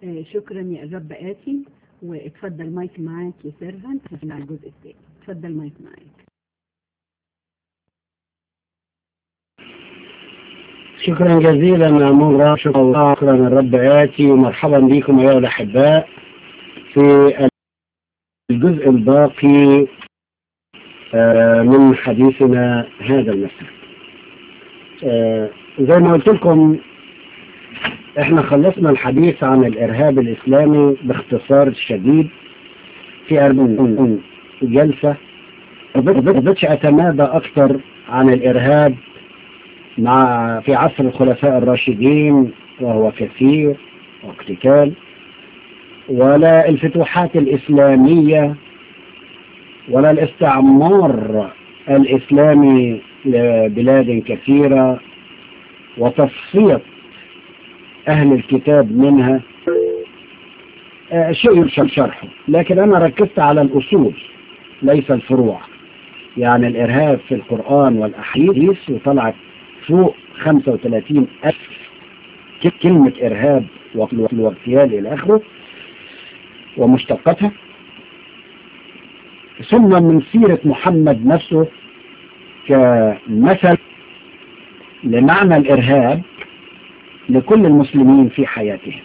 آه، شكرا يا أجاب بقاتي واتفضل مايك معاك يا سيرفنت على الجزء الثاني اتفضل مايك معاك شكرا جزيلا يا مورا شكرا الرب آتي ومرحبا بكم أيها الأحباء في الجزء الباقي آه، من حديثنا هذا المساء آه، زي ما قلت لكم احنا خلصنا الحديث عن الإرهاب الإسلامي باختصار شديد في أربعين جلسة ما رضيتش أتمادى أكثر عن الإرهاب مع في عصر الخلفاء الراشدين وهو كثير واقتتال ولا الفتوحات الإسلامية ولا الاستعمار الإسلامي لبلاد كثيرة وتصفية أهل الكتاب منها آه، شيء يرشد شرحه لكن أنا ركزت على الأصول ليس الفروع يعني الإرهاب في القرآن والأحاديث وطلعت فوق 35 ألف كلمة إرهاب واغتيال إلى آخره ومشتقاتها ثم من سيرة محمد نفسه كمثل لمعنى الإرهاب لكل المسلمين في حياتهم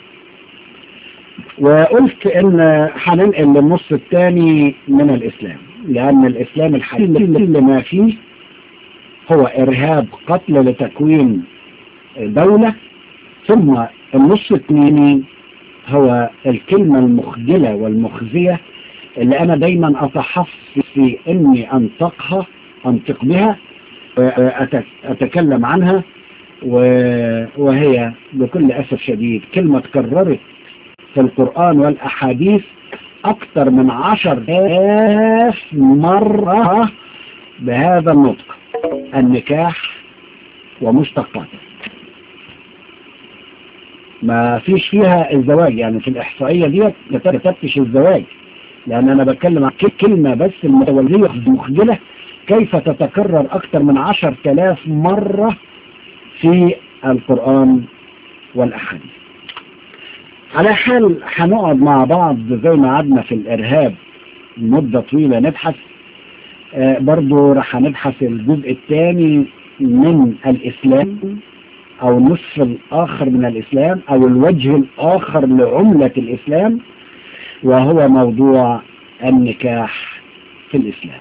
وقلت ان هننقل للنص الثاني من الإسلام لأن الإسلام الحقيقي اللي ما فيه هو إرهاب قتل لتكوين دولة ثم النص الثاني هو الكلمة المخجلة والمخزية اللي أنا دايما أتحفظ في إني أنطقها أنطق بها أتكلم عنها وهي بكل أسف شديد كلمة تكررت في القرآن والأحاديث أكثر من عشر آلاف مرة بهذا النطق النكاح ومشتقاته ما فيش فيها الزواج يعني في الإحصائية دي ما كتبتش الزواج لأن أنا بتكلم عن كلمة بس المتولية مخجلة كيف تتكرر أكثر من عشر تلاف مرة في القرآن والأحاديث على حال هنقعد مع بعض زي ما قعدنا في الإرهاب مدة طويلة نبحث آه برضو رح نبحث الجزء الثاني من الإسلام أو النصف الآخر من الإسلام أو الوجه الآخر لعملة الإسلام وهو موضوع النكاح في الإسلام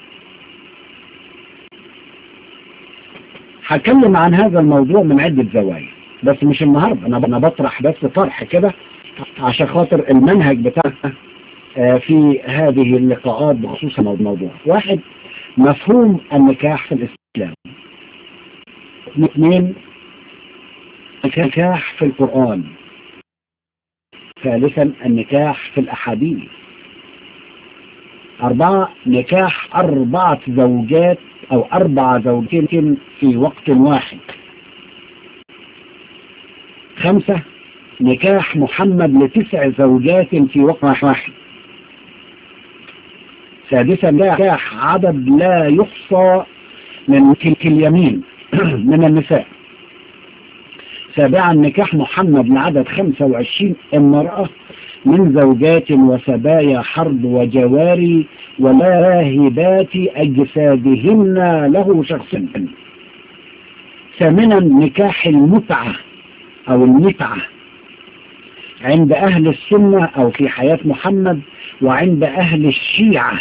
هتكلم عن هذا الموضوع من عدة زوايا بس مش النهاردة أنا بطرح بس طرح كده عشان خاطر المنهج بتاعنا في هذه اللقاءات بخصوص الموضوع واحد مفهوم النكاح في الإسلام اثنين النكاح في القرآن ثالثا النكاح في الأحاديث أربعة نكاح أربعة زوجات أو أربع زوجات في وقت واحد خمسة نكاح محمد لتسع زوجات في وقت واحد سادسا نكاح عدد لا يحصى من تلك اليمين من النساء سابعا نكاح محمد لعدد 25 امرأة من زوجات وسبايا حرب وجواري ولاهبات أجسادهن له شخصا ثامنا نكاح المتعة أو المتعة عند أهل السنة أو في حياة محمد وعند أهل الشيعة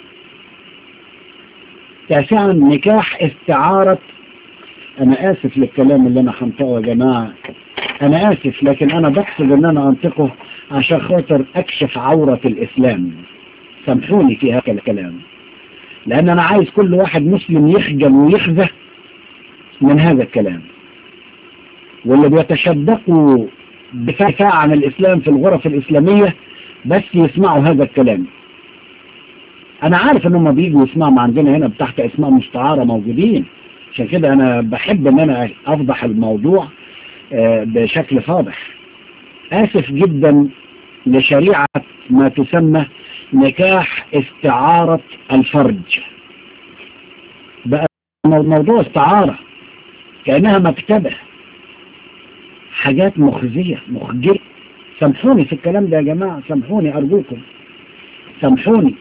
تاسعا نكاح استعارة أنا آسف للكلام اللي أنا هنطقه يا جماعة أنا آسف لكن أنا بقصد أن أنا أنطقه عشان خاطر أكشف عورة الإسلام سامحوني في هذا الكلام لأن أنا عايز كل واحد مسلم يخجل ويخزى من هذا الكلام واللي بيتشدقوا دفاع عن الإسلام في الغرف الإسلامية بس يسمعوا هذا الكلام أنا عارف أنهم بيجوا يسمعوا عندنا هنا تحت اسماء مستعارة موجودين عشان كده أنا بحب أن أنا أفضح الموضوع بشكل فاضح آسف جدا لشريعة ما تسمى نكاح استعارة الفرج بقى موضوع استعارة كأنها مكتبة حاجات مخزية مخجلة سامحوني في الكلام ده يا جماعة سامحوني أرجوكم سامحوني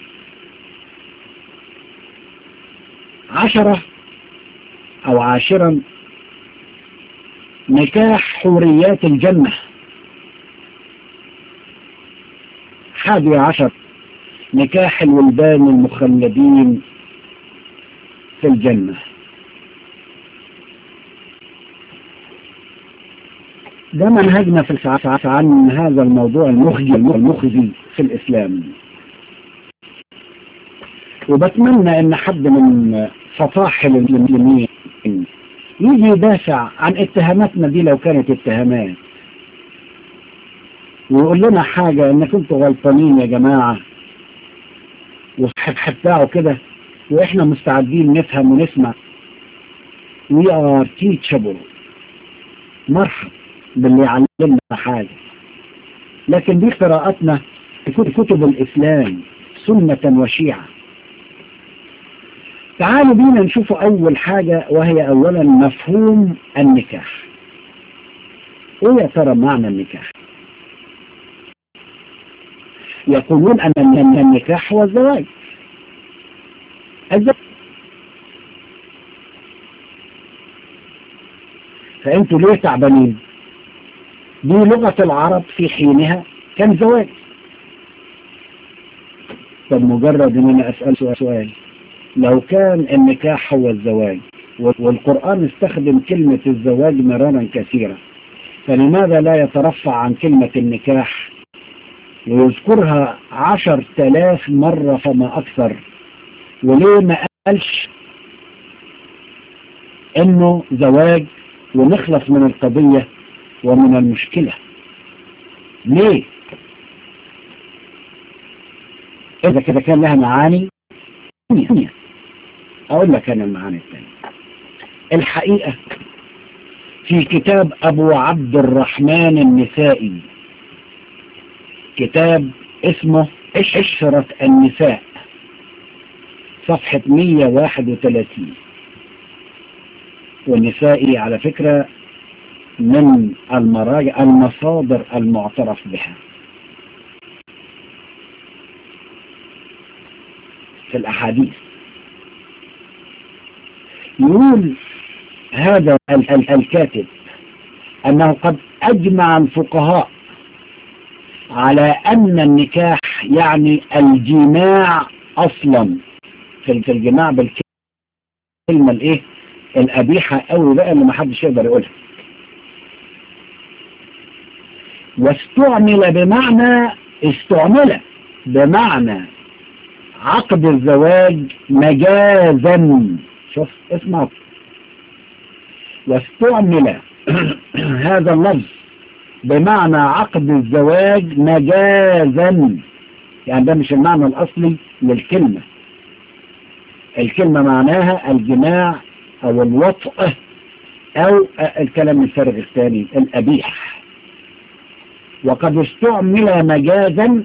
عشرة أو عاشرا نكاح حوريات الجنة حادي عشر نكاح الولدان المخلدين في الجنة ده منهجنا في الساعة عن هذا الموضوع المخزي المخزي في الإسلام وبتمنى ان حد من فطاحل المسلمين يجي يدافع عن اتهاماتنا دي لو كانت اتهامات ويقول لنا حاجة انك انتوا غلطانين يا جماعة وحبتاعوا كده واحنا مستعدين نفهم ونسمع we are teachable مرحب باللي يعلمنا حاجة لكن دي قراءتنا في كتب الإسلام سنة وشيعة تعالوا بينا نشوف أول حاجة وهي أولا مفهوم النكاح إيه يا ترى معنى النكاح يقولون أن النكاح هو الزواج الزواج فأنتوا ليه تعبانين دي لغة العرب في حينها كان زواج طب مجرد ان انا اسأل سؤال لو كان النكاح هو الزواج والقرآن استخدم كلمة الزواج مرارا كثيرا فلماذا لا يترفع عن كلمة النكاح ويذكرها عشر تلاف مرة فما أكثر وليه ما قالش انه زواج ونخلص من القضية ومن المشكلة ليه إذا كده كان لها معاني أقول لك أنا المعاني الثانية الحقيقة في كتاب أبو عبد الرحمن النسائي كتاب اسمه عشرة النساء صفحة 131 والنسائي على فكرة من المراجع المصادر المعترف بها في الأحاديث يقول هذا الكاتب أنه قد أجمع الفقهاء على أن النكاح يعني الجماع أصلا في الجماع بالكلمة الإيه القبيحة أوي بقى اللي محدش يقدر يقولها واستعمل بمعنى استعمل بمعنى عقد الزواج مجازا شوف اسمع واستعمل هذا اللفظ بمعنى عقد الزواج مجازا يعني ده مش المعنى الأصلي للكلمة الكلمة معناها الجماع أو الوطء أو الكلام الفارغ الثاني الأبيح وقد استعمل مجازا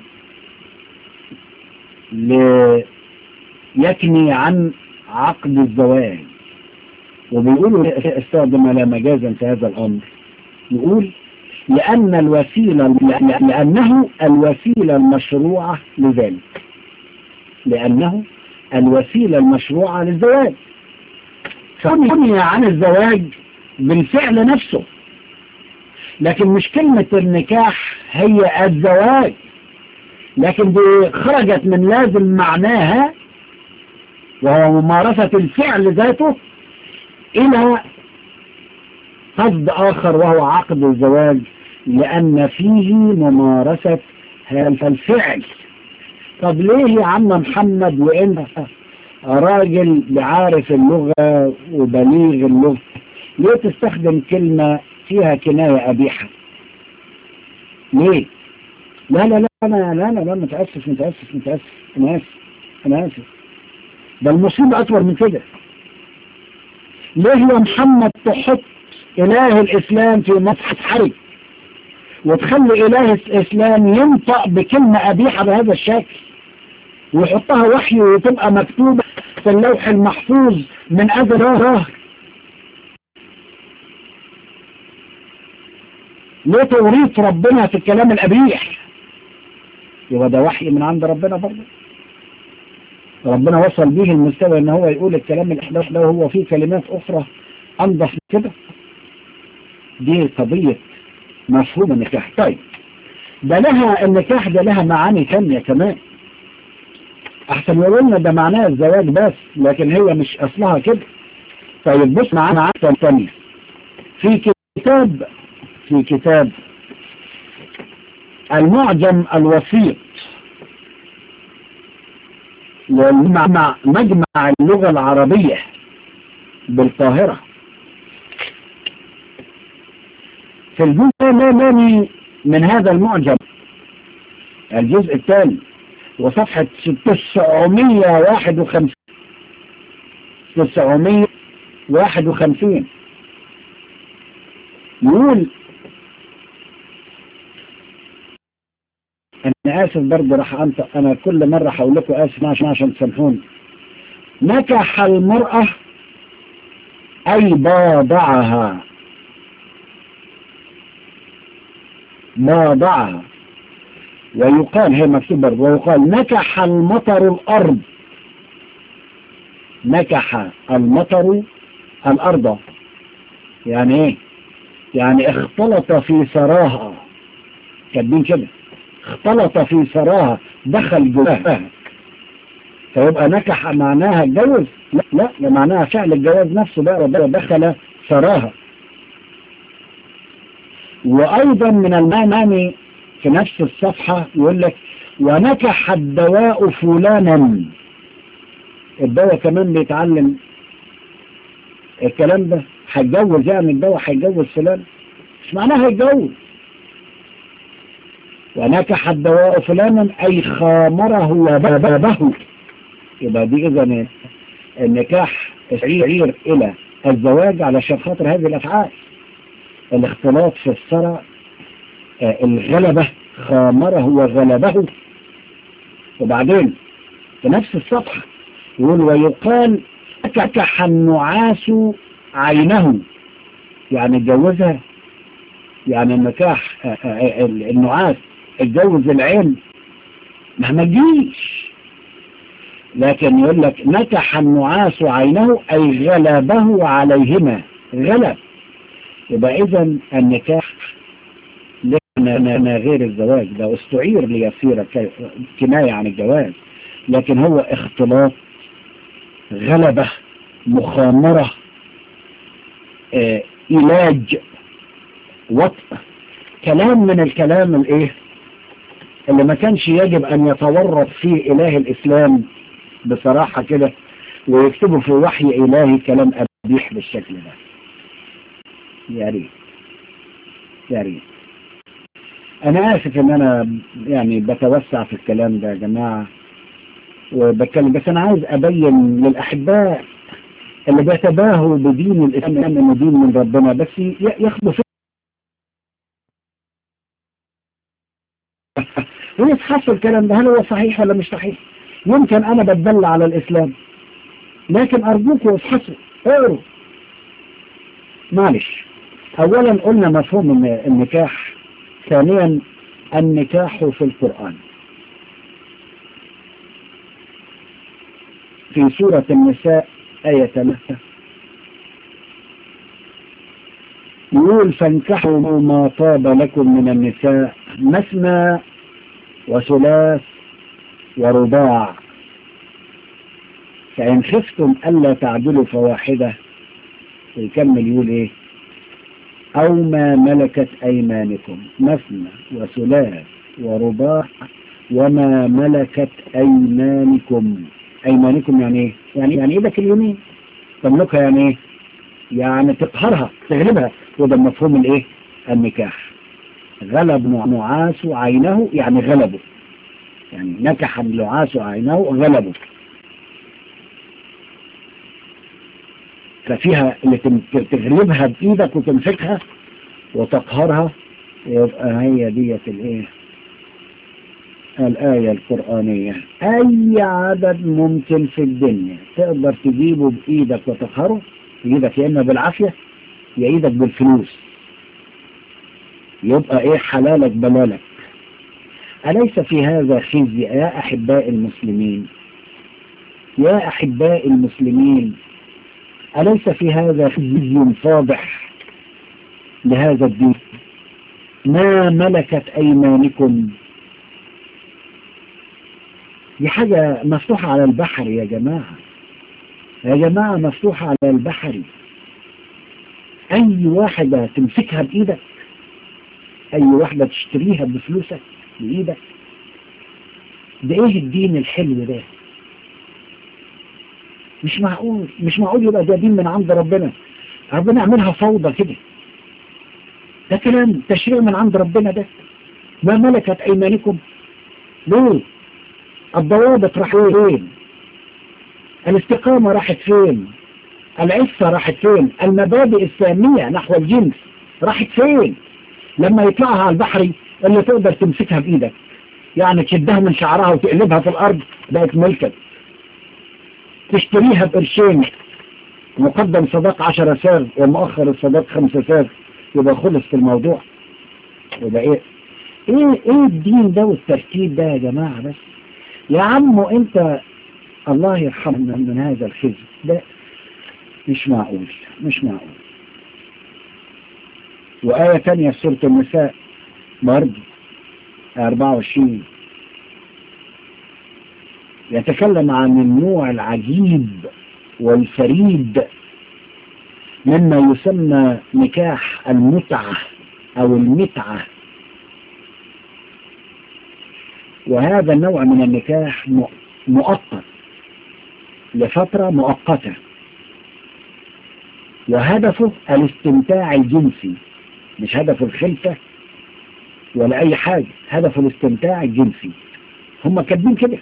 ليكني عن عقد الزواج وبيقولوا استخدم لا مجازا في هذا الأمر يقول لأن الوسيلة لأنه الوسيلة المشروعة لذلك لأنه الوسيلة المشروعة للزواج فبني عن الزواج بالفعل نفسه لكن مش كلمة النكاح هي الزواج لكن دي خرجت من لازم معناها وهو ممارسة الفعل ذاته إلى قصد آخر وهو عقد الزواج لأن فيه ممارسة هذا الفعل طب ليه يا عم محمد وانت راجل بعارف اللغة وبليغ اللغة ليه تستخدم كلمة فيها كناية قبيحة ليه لا لا لا أنا لا لا لا متأسف متأسف متأسف أنا آسف أنا آسف ده المصيبة أكبر من كده ليه يا محمد تحط إله الإسلام في مصحف حرج وتخلي إله الإسلام ينطق بكلمة قبيحة بهذا الشكل ويحطها وحي وتبقى مكتوبة في اللوح المحفوظ من أجل راه ليه توريط ربنا في الكلام القبيح يبقى ده وحي من عند ربنا برضه ربنا وصل به المستوى ان هو يقول الكلام الاحداث ده وهو فيه كلمات اخرى انضف من كده دي قضية مفهوم النكاح طيب ده لها النكاح ده لها معاني ثانية كمان احسن يقولوا لنا ده معناه الزواج بس لكن هي مش اصلها كده طيب بص معانا معاني ثانية في كتاب في كتاب المعجم الوسيط مع مجمع اللغة العربية بالقاهرة في الجزء الثاني من هذا المعجم الجزء الثاني وصفحة 951 951 يقول انا اسف برضه راح انت انا كل مرة هقول لكم اسف عشان عشان تسامحوني نكح المرأة اي باضعها باضعها ويقال هي مكتوب برضه ويقال نكح المطر الارض نكح المطر الارض يعني ايه يعني اختلط في سراها كاتبين كده اختلط في سراها دخل جواها فيبقى نكح معناها اتجوز لا لا ده معناها فعل الجواز نفسه بقى دخل سراها وايضا من المعنى في نفس الصفحة يقول لك ونكح الدواء فلانا الدواء كمان بيتعلم الكلام ده هيتجوز يعني الدواء هيتجوز فلان مش معناها هيتجوز ونكح الدواء فلانا أي خامره وبابه يبقى دي إذا النكاح يعير إلى الزواج علشان خاطر هذه الأفعال الاختلاط في الثرى الغلبة خامره وغلبه وبعدين في نفس الصفحة يقول ويقال ككح النعاس عينه يعني اتجوزها يعني النكاح النعاس اتجوز العين ما ما تجيش لكن يقول لك نكح النعاس عينه أي غلبه عليهما غلب يبقى إذا النكاح لنا غير الزواج ده استعير ليصير كناية عن الجواز لكن هو اختلاط غلبة مخامرة اه علاج وطء كلام من الكلام الايه اللي ما كانش يجب ان يتورط فيه اله الاسلام بصراحة كده ويكتبوا في وحي الهي كلام قبيح بالشكل ده يا ريت يا ريت انا اسف ان انا يعني بتوسع في الكلام ده يا جماعة وبتكلم بس انا عايز ابين للاحباء اللي بيتباهوا بدين الاسلام انه دين من ربنا بس ياخدوا ويتحصل الكلام ده هل هو صحيح ولا مش صحيح يمكن انا بتدل على الاسلام لكن ارجوكم افحصوا اقروا معلش اولا قلنا مفهوم النكاح ثانيا النكاح في القرآن في سورة النساء آية 3 يقول فانكحوا ما طاب لكم من النساء مثنى وثلاث ورباع فإن خفتم ألا تعدلوا فواحدة يكمل يقول إيه أو ما ملكت أيمانكم مثنى وثلاث ورباع وما ملكت أيمانكم أيمانكم يعني إيه؟ يعني يعني إيدك اليمين تملكها يعني إيه؟ يعني تقهرها تغلبها وده مفهوم الإيه؟ النكاح غلب نعاس عينه يعني غلبه يعني نكح النعاس عينه غلبه ففيها اللي تغلبها بإيدك وتمسكها وتقهرها يبقى هي ديت الايه الآية القرآنية أي عدد ممكن في الدنيا تقدر تجيبه بإيدك وتقهره بإيدك يا إما بالعافية يا إيدك بالفلوس يبقى ايه حلالك بلالك أليس في هذا خزي يا أحباء المسلمين يا أحباء المسلمين أليس في هذا خزي فاضح لهذا الدين ما ملكت أيمانكم دي حاجة مفتوحة على البحر يا جماعة يا جماعة مفتوحة على البحر أي واحدة تمسكها بإيدك أي واحدة تشتريها بفلوسك بإيدك ده إيه الدين الحلو ده مش معقول مش معقول يبقى ده دين من عند ربنا ربنا يعملها فوضى كده ده كلام تشريع من عند ربنا ده ما ملكت أيمانكم ليه الضوابط راحت فين الاستقامة راحت فين العفة راحت فين المبادئ السامية نحو الجنس راحت فين لما يطلعها على البحر اللي تقدر تمسكها بإيدك يعني تشدها من شعرها وتقلبها في الأرض بقت ملكك تشتريها بقرشين مقدم صداق عشرة ساغ ومؤخر الصداق خمسة ساغ يبقى خلص في الموضوع يبقى ايه ايه ايه الدين ده والترتيب ده يا جماعة بس يا عم انت الله يرحمنا من هذا الخزي ده مش معقول مش معقول وآية تانية في سورة النساء برضه 24 يتكلم عن النوع العجيب والفريد مما يسمى نكاح المتعة أو المتعة وهذا النوع من النكاح مؤقت لفترة مؤقتة وهدفه الاستمتاع الجنسي مش هدفه الخلفة ولا أي حاجة هدفه الاستمتاع الجنسي هم كاتبين كده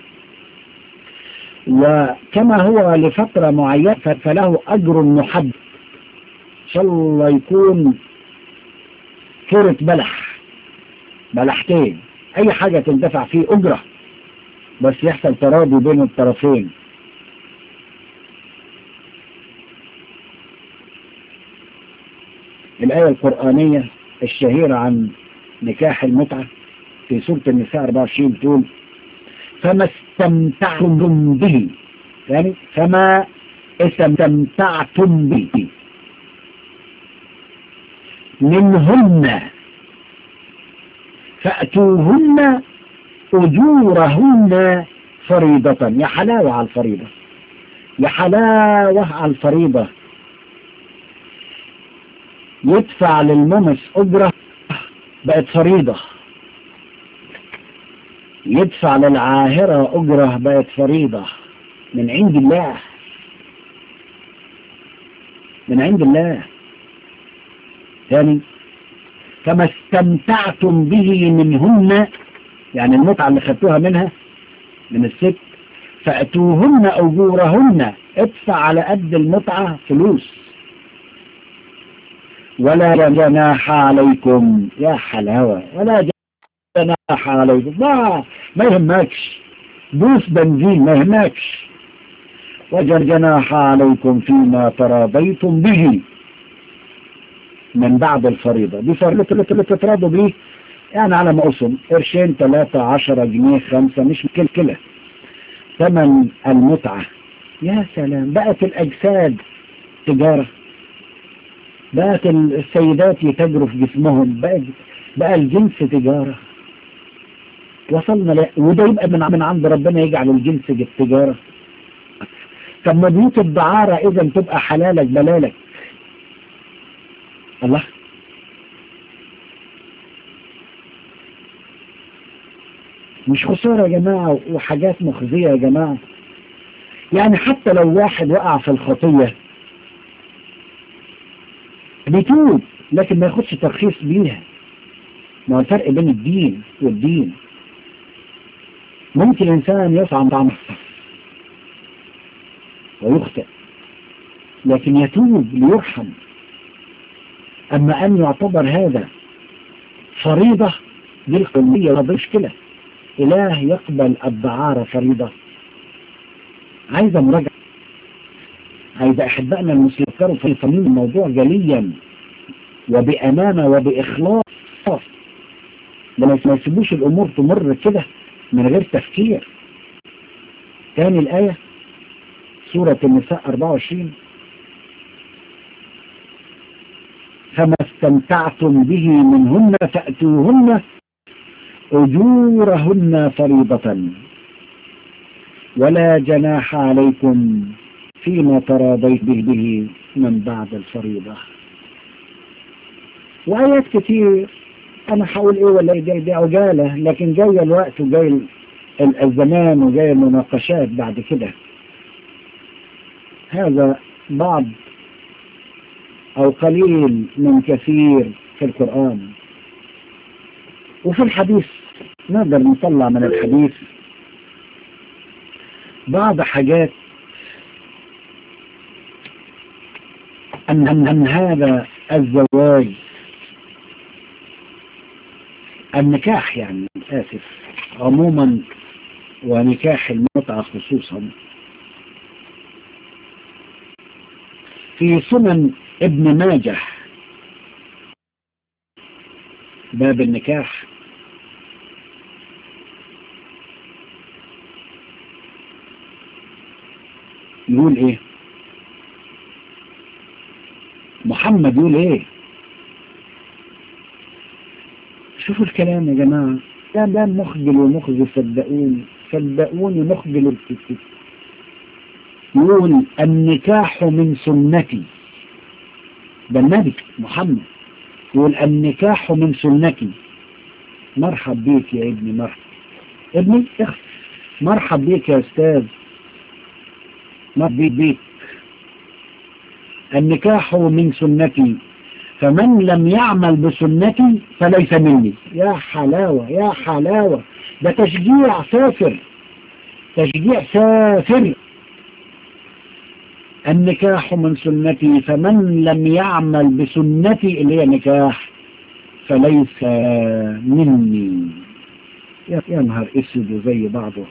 وكما هو لفترة معينة فله أجر محدد إن شاء الله يكون كرة بلح بلحتين أي حاجة تندفع فيه أجرة بس يحصل تراضي بين الطرفين الآية القرآنية الشهيرة عن نكاح المتعة في سورة النساء 24 بتقول فما استمتعتم به يعني فما استمتعتم به منهن فأتوهن أجورهن فريضة يا حلاوة على الفريضة يا حلاوة على الفريضة يدفع للممس أجرة بقت فريضة يدفع للعاهرة أجرة بقت فريضة من عند الله من عند الله ثاني كما استمتعتم به منهن يعني المتعة اللي خدتوها منها من الست فأتوهن أجورهن ادفع على قد المتعة فلوس ولا جناح عليكم يا حلاوة ولا جناح عليكم ما ما يهمكش دوس بنزين ما يهمكش وجر جناح عليكم فيما تراضيتم به من بعد الفريضة دي فريضة اللي تتراضوا بيه يعني على ما أقسم قرشين ثلاثة عشرة جنيه خمسة مش كلكلة ثمن المتعة يا سلام بقت الأجساد تجارة بقت السيدات يتجروا في جسمهم بقى, بقى الجنس تجارة وصلنا ل... وده يبقى من من عند ربنا يجعل الجنس التجارة طب ما بيوت الدعارة إذا تبقى حلالك بلالك الله مش خسارة يا جماعة وحاجات مخزية يا جماعة يعني حتى لو واحد وقع في الخطية بيتوب لكن ما ياخدش ترخيص بيها ما هو الفرق بين الدين والدين ممكن الإنسان يسعى طعم الصف ويخطئ لكن يتوب ليرحم أما أن يعتبر هذا فريضة دي القلية دي مشكلة إله يقبل الدعارة فريضة عايزة مراجعة عايزة أحبائنا المسلمين في فهمين الموضوع جليا وبأمانة وبإخلاص ده ما يسيبوش الأمور تمر كده من غير تفكير تاني الآية سورة النساء 24 فما استمتعتم به منهن فأتوهن أجورهن فريضة ولا جناح عليكم فيما تراضيت به من بعد الفريضة وآيات كتير أنا هقول إيه ولا إيه دي عجالة لكن جاي الوقت وجاي الزمان وجاي المناقشات بعد كده هذا بعض أو قليل من كثير في القرآن وفي الحديث نقدر نطلع من الحديث بعض حاجات أن, أن هذا الزواج النكاح يعني آسف عموما ونكاح المتعة خصوصا في سنن ابن ماجه باب النكاح يقول ايه محمد يقول ايه شوفوا الكلام يا جماعة ده ده مخجل ومخزي صدقوني صدقوني مخجل الكتاب يقول النكاح من سنتي ده النبي محمد يقول النكاح من سنتي مرحب بيك يا ابني مرحب ابني اخ مرحب بيك يا استاذ مرحب بيك بيك النكاح من سنتي فمن لم يعمل بسنتي فليس مني يا حلاوة يا حلاوة ده تشجيع سافر تشجيع سافر النكاح من سنتي فمن لم يعمل بسنتي اللي هي نكاح فليس مني يا نهار اسود زي بعضه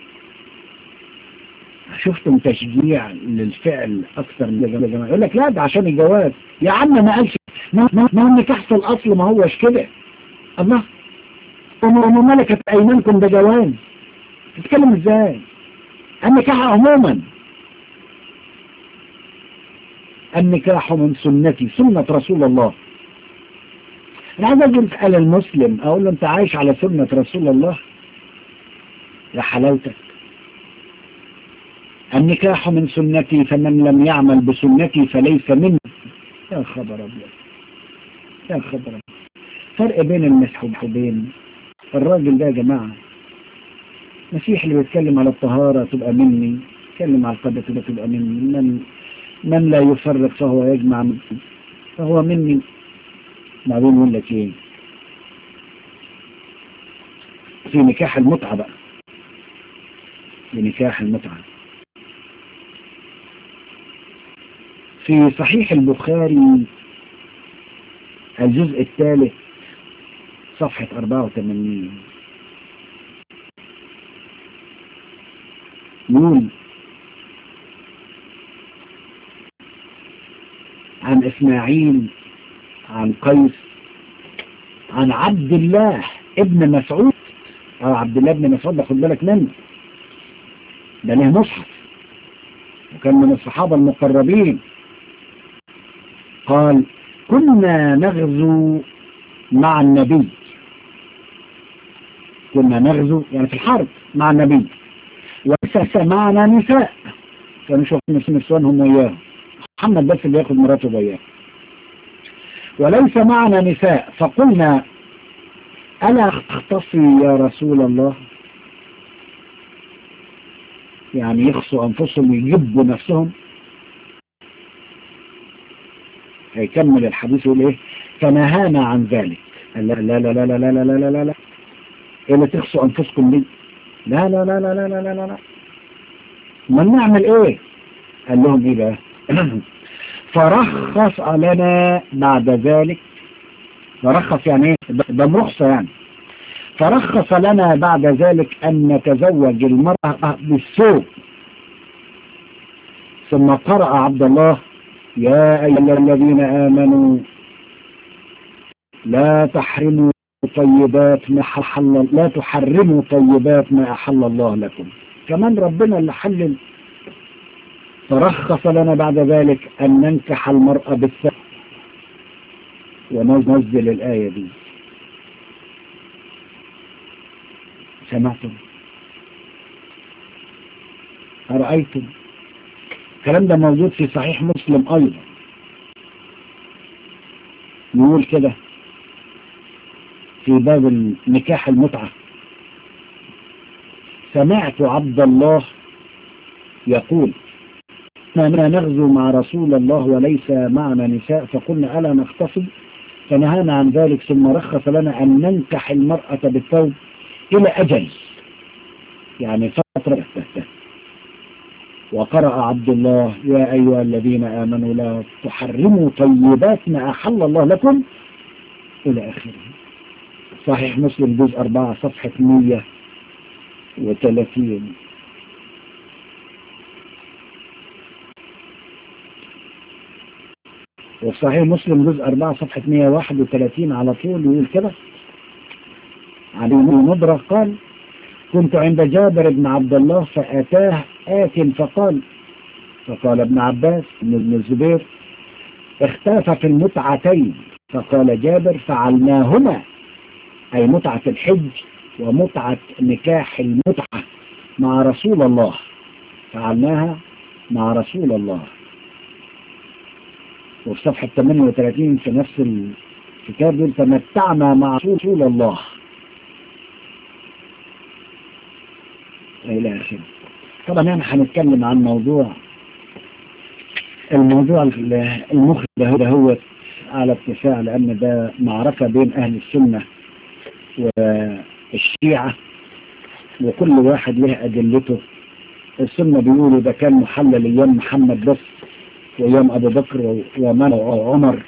شفتم تشجيع للفعل اكثر من الجماعة يقول لك لا ده عشان الجواز يا عم ما قالش ما ما ما النكاح في الاصل ما هوش كده الله وما ملكت ايمانكم ده جواز تتكلم ازاي النكاح عموما النكاح من سنتي سنة رسول الله انا عايز اجي اسال المسلم اقول له انت عايش على سنة رسول الله يا حلاوتك النكاح من سنتي فمن لم يعمل بسنتي فليس مني يا خبر ابيض يا خبر ابيض فرق بين المسح وبين الراجل ده يا جماعة مسيح اللي بيتكلم على الطهارة تبقى مني يتكلم على القدس تبقى مني من من لا يفرق فهو يجمع مني فهو مني بعدين يقول لك ايه في نكاح المتعة بقى بنكاح المتعة في صحيح البخاري الجزء الثالث صفحة 84 يقول عن إسماعيل عن قيس عن عبد الله ابن مسعود أو عبد الله ابن مسعود ده خد بالك منه ده له مصحف وكان من الصحابة المقربين قال كنا نغزو مع النبي كنا نغزو يعني في الحرب مع النبي وليس معنا نساء كانوا شوفوا نسوانهم وياه محمد بس اللي ياخد مراته وياه وليس معنا نساء فقلنا ألا اختصي يا رسول الله يعني يخصوا أنفسهم ويجبوا نفسهم هيكمل الحديث يقول ايه فنهانا عن ذلك لا لا لا لا لا لا لا لا لا لا لا ايه اللي تخصوا انفسكم ليه لا لا لا لا لا لا لا لا لا ما نعمل ايه قال لهم ايه بقى فرخص لنا بعد ذلك فرخص يعني ايه ده مرخصة يعني فرخص لنا بعد ذلك ان نتزوج المرأة بالسوق ثم قرأ عبد الله يا أيها الذين آمنوا لا تحرموا طيبات ما حل لا تحرموا طيبات ما أحل الله لكم كمان ربنا اللي حلل فرخص لنا بعد ذلك أن ننكح المرأة بالسبب وننزل الآية دي سمعتم أرأيتم الكلام ده موجود في صحيح مسلم أيضا يقول كده في باب النكاح المتعة سمعت عبد الله يقول ما نغزو مع رسول الله وليس معنا نساء فقلنا ألا نختصي فنهانا عن ذلك ثم رخص لنا أن ننكح المرأة بالثوب إلى أجل يعني فترة وقرأ عبد الله يا أيها الذين آمنوا لا تحرموا طيبات ما أحل الله لكم إلى آخره صحيح مسلم جزء أربعة صفحة مية وثلاثين وفي صحيح مسلم جزء أربعة صفحة مية واحد وثلاثين على طول يقول كده علي بن مضرة قال كنت عند جابر بن عبد الله فأتاه آت فقال فقال ابن عباس بن الزبير اختلف في المتعتين فقال جابر فعلناهما أي متعة الحج ومتعة نكاح المتعة مع رسول الله فعلناها مع رسول الله وفي صفحة 38 في نفس الكتاب يقول تمتعنا مع رسول الله إلى آخره طبعا احنا هنتكلم عن موضوع الموضوع المخ ده هو على اتساع لأن ده معركة بين أهل السنة والشيعة وكل واحد له أدلته السنة بيقولوا ده كان محلل أيام محمد بس وأيام أبو بكر ومنع عمر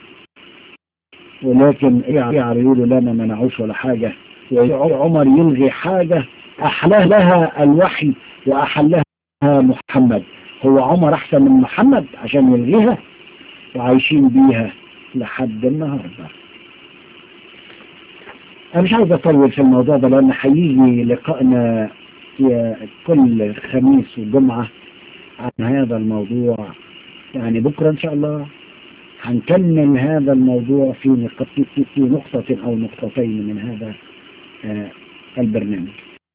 ولكن الشيعة يقولوا لا ما منعوش ولا حاجة وعمر يلغي حاجة أحلاه لها الوحي وأحلها محمد هو عمر أحسن من محمد عشان يلغيها وعايشين بيها لحد النهاردة أنا مش عايز أطول في الموضوع ده لأن هيجي لقائنا في كل خميس وجمعة عن هذا الموضوع يعني بكرة إن شاء الله هنكمل هذا الموضوع في في نقطة أو نقطتين من هذا البرنامج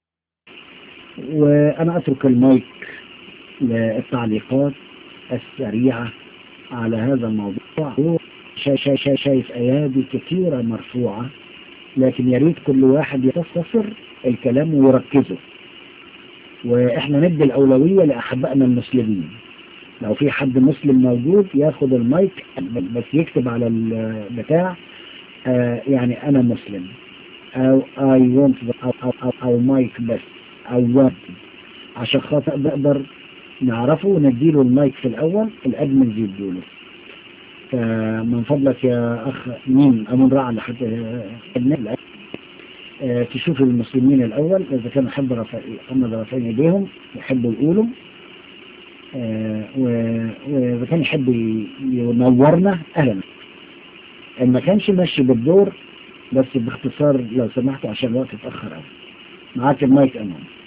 وأنا أترك المايك للتعليقات السريعة على هذا الموضوع شا شا شايف أيادي كثيرة مرفوعة لكن يريد كل واحد يتصفر الكلام ويركزه وإحنا ندي الأولوية لأحبائنا المسلمين لو في حد مسلم موجود ياخد المايك بس يكتب على البتاع آه يعني أنا مسلم أو I want أو, أو, أو, أو مايك بس أو want عشان خاطر نقدر نعرفه ونديله المايك في الأول الأدمن يديله فمن فضلك يا أخ مين أمون رعل حتى تشوف المسلمين الأول إذا كانوا يحبوا محمد رافعين إيديهم يحبوا يقولوا وإذا كان يحب ينورنا أهلا إن ما كانش ماشي بالدور بس باختصار لو سمحتوا عشان الوقت اتأخر أوي معاك المايك أمام